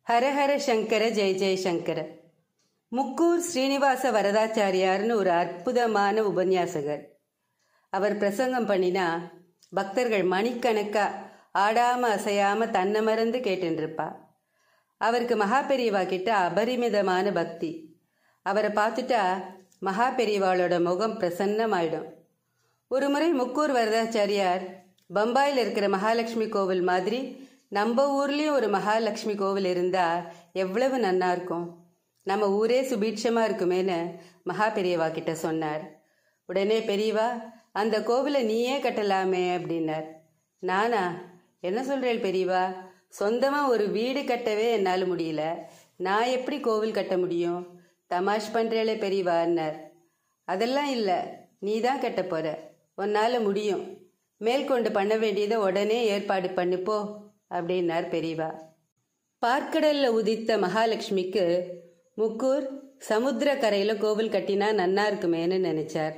ஹரஹர சங்கர ஜெய ஜெயசங்கர முக்கூர் ஸ்ரீனிவாச வரதாச்சாரியார்னு ஒரு அற்புதமான உபன்யாசகர் அவர் பிரசங்கம் பண்ணினா பக்தர்கள் மணிக்கணக்கா ஆடாம அசையாம தன்னை மறந்து கேட்டுருப்பா அவருக்கு மகா பெரியவா கிட்ட அபரிமிதமான பக்தி அவரை பார்த்துட்டா மகா பெரியவாளோட முகம் பிரசன்னமாயிடும் ஒரு முறை முக்கூர் வரதாச்சாரியார் பம்பாயில் இருக்கிற மகாலட்சுமி கோவில் மாதிரி நம்ம ஊர்லேயும் ஒரு மகாலட்சுமி கோவில் இருந்தா எவ்வளவு நன்னா இருக்கும் நம்ம ஊரே சுபீட்சமா இருக்குமேன்னு மகா பெரியவா கிட்ட சொன்னார் உடனே பெரியவா அந்த கோவிலை நீயே கட்டலாமே அப்படின்னார் நானா என்ன சொல்றேன் பெரியவா சொந்தமா ஒரு வீடு கட்டவே என்னால் முடியல நான் எப்படி கோவில் கட்ட முடியும் தமாஷ் பண்றேளே பெரியவான்னார் அதெல்லாம் இல்லை நீ தான் கட்ட போற உன்னால முடியும் மேற்கொண்டு பண்ண வேண்டியதை உடனே ஏற்பாடு பண்ணு போ அப்படின்னார் பெரியவா பார்க்கடல்ல உதித்த மகாலட்சுமிக்கு முக்கூர் சமுத்திர கரையில கோவில் கட்டினா நன்னா இருக்குமேன்னு நினைச்சார்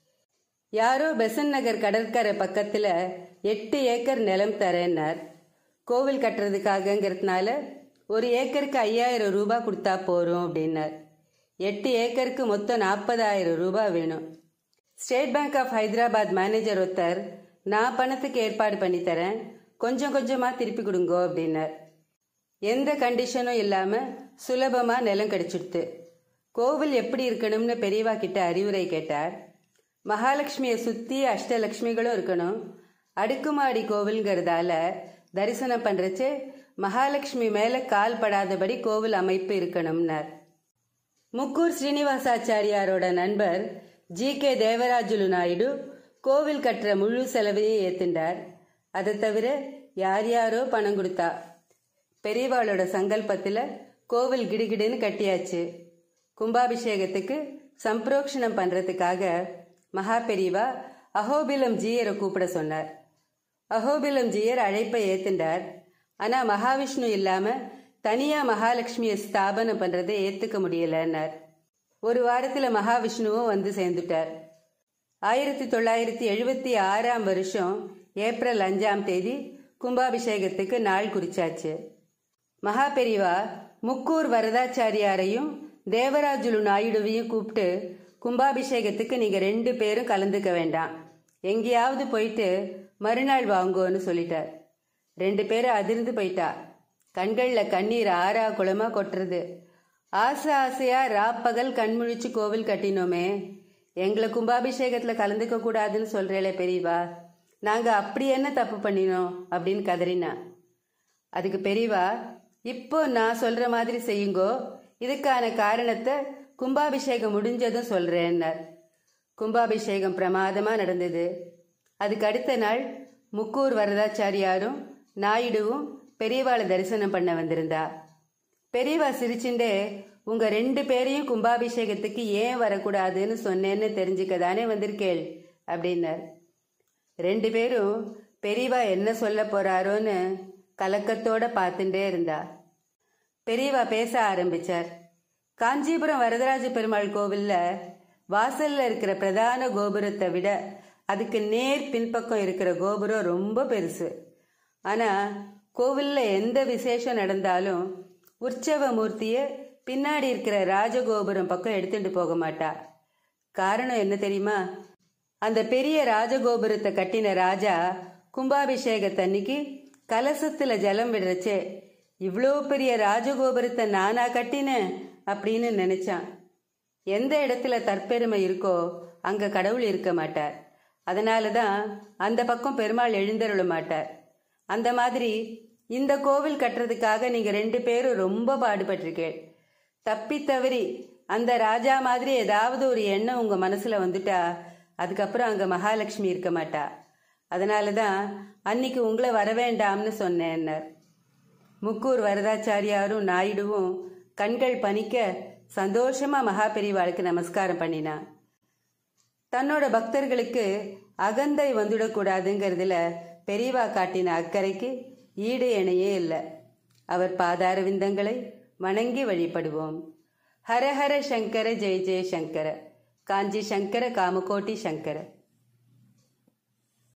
யாரோ பெசன் நகர் கடற்கரை பக்கத்துல எட்டு ஏக்கர் நிலம் தரேன்னார் கோவில் கட்டுறதுக்காகங்கிறதுனால ஒரு ஏக்கருக்கு ஐயாயிரம் ரூபாய் கொடுத்தா போறோம் அப்படின்னார் எட்டு ஏக்கருக்கு மொத்தம் நாற்பதாயிரம் ரூபாய் வேணும் State Bank of Hyderabad manager ஒருத்தர் நான் பணத்துக்கு ஏற்பாடு பண்ணி தரேன் கொஞ்சம் கொஞ்சமா திருப்பி கொடுங்கோ அப்படின்னார் எந்த கண்டிஷனும் இல்லாம சுலபமா நிலம் கிடைச்சிடுத்து கோவில் எப்படி இருக்கணும்னு பெரியவா கிட்ட அறிவுரை கேட்டார் மகாலட்சுமியை சுத்தி அஷ்டலட்சுமிகளும் இருக்கணும் அடுக்குமாடி கோவில்ங்கிறதால தரிசனம் பண்றச்சு மகாலட்சுமி மேல கால் படாதபடி கோவில் அமைப்பு இருக்கணும்னார் முக்கூர் ஸ்ரீனிவாசாச்சாரியாரோட நண்பர் ஜி கே தேவராஜுலு நாயுடு கோவில் கட்டுற முழு செலவையும் ஏத்துண்டார் அதை தவிர யார் யாரோ பணம் கொடுத்தா பெரியவாளோட சங்கல்பத்தில் கோவில் கிடுகிடுன்னு கட்டியாச்சு கும்பாபிஷேகத்துக்கு சம்பிரோக்ஷணம் பண்றதுக்காக மகா பெரியவா அஹோபிலம் ஜீயரை கூப்பிட சொன்னார் அஹோபிலம் ஜீயர் அழைப்பை ஏத்துண்டார் ஆனா மகாவிஷ்ணு இல்லாம தனியா மகாலட்சுமியை ஸ்தாபனம் பண்றதை ஏத்துக்க முடியலன்னார் ஒரு வாரத்துல மகாவிஷ்ணுவும் வந்து சேர்ந்துட்டார் ஆயிரத்தி தொள்ளாயிரத்தி எழுபத்தி ஆறாம் வருஷம் ஏப்ரல் அஞ்சாம் தேதி கும்பாபிஷேகத்துக்கு நாள் குறிச்சாச்சு மகா பெரிவா முக்கூர் வரதாச்சாரியாரையும் தேவராஜுலு நாயுடுவையும் கூப்பிட்டு கும்பாபிஷேகத்துக்கு நீங்க ரெண்டு பேரும் கலந்துக்க வேண்டாம் எங்கேயாவது போயிட்டு மறுநாள் வாங்கோன்னு சொல்லிட்டார் ரெண்டு பேரும் அதிர்ந்து போயிட்டா கண்கள்ல கண்ணீர் ஆறா குளமா கொட்டுறது ஆசை ஆசையா ராப்பகல் கண்முழிச்சு கோவில் கட்டினோமே எங்களை கும்பாபிஷேகத்துல கலந்துக்க கூடாதுன்னு சொல்றேளே பெரியவா நாங்க அப்படி என்ன தப்பு பண்ணினோம் அப்படின்னு கதறினா அதுக்கு பெரியவா இப்போ நான் சொல்ற மாதிரி செய்யுங்கோ இதுக்கான காரணத்தை கும்பாபிஷேகம் முடிஞ்சதும் சொல்றேன்னார் கும்பாபிஷேகம் பிரமாதமா நடந்தது அதுக்கு அடுத்த நாள் முக்கூர் வரதாச்சாரியாரும் நாயுடுவும் பெரியவாளை தரிசனம் பண்ண வந்திருந்தா பெரியவா சிரிச்சுண்டே உங்க ரெண்டு பேரையும் கும்பாபிஷேகத்துக்கு ஏன் வரக்கூடாதுன்னு சொன்னேன்னு தெரிஞ்சுக்க தானே வந்திருக்கேள் அப்படின்னார் ரெண்டு பேரும் பெரியவா என்ன சொல்ல போறாரோன்னு கலக்கத்தோட பார்த்துட்டே இருந்தா பெரியவா பேச ஆரம்பிச்சார் காஞ்சிபுரம் வரதராஜ பெருமாள் கோவில்ல வாசல்ல இருக்கிற பிரதான கோபுரத்தை விட அதுக்கு நேர் பின்பக்கம் இருக்கிற கோபுரம் ரொம்ப பெருசு ஆனா கோவில்ல எந்த விசேஷம் நடந்தாலும் உற்சவ மூர்த்திய பின்னாடி இருக்கிற ராஜகோபுரம் பக்கம் எடுத்துட்டு போக மாட்டா காரணம் என்ன தெரியுமா அந்த பெரிய ராஜகோபுரத்தை கட்டின ராஜா கும்பாபிஷேகத்தன்னைக்கு கலசத்துல ஜலம் விடுறச்சே இவ்வளோ பெரிய ராஜகோபுரத்தை நானா கட்டினேன் அப்படின்னு நினைச்சான் எந்த இடத்துல தற்பெருமை இருக்கோ அங்க கடவுள் இருக்க மாட்டார் அதனால தான் அந்த பக்கம் பெருமாள் எழுந்தருள மாட்டார் அந்த மாதிரி இந்த கோவில் கட்டுறதுக்காக நீங்க ரெண்டு பேரும் ரொம்ப பாடுபட்டிருக்கேள் தப்பி தவறி அந்த ராஜா மாதிரி ஏதாவது ஒரு எண்ணம் உங்க மனசுல வந்துட்டா அதுக்கப்புறம் அங்க மகாலட்சுமி இருக்க மாட்டா அதனால தான் அன்னைக்கு உங்களை வர வேண்டாம்னு சொன்னேன்னார் முக்கூர் வரதாச்சாரியாரும் நாயுடுவும் கண்கள் பனிக்க சந்தோஷமா மகா பெரிவாளுக்கு நமஸ்காரம் பண்ணினா தன்னோட பக்தர்களுக்கு அகந்தை வந்துடக்கூடாதுங்கிறதுல பெரியவா காட்டின அக்கறைக்கு ஈடு இணையே இல்லை அவர் பாதார விந்தங்களை வணங்கி வழிபடுவோம் ஹரஹர சங்கர ஜெய ஜெய சங்கர காஞ்சி சங்கர காமகோட்டி சங்கர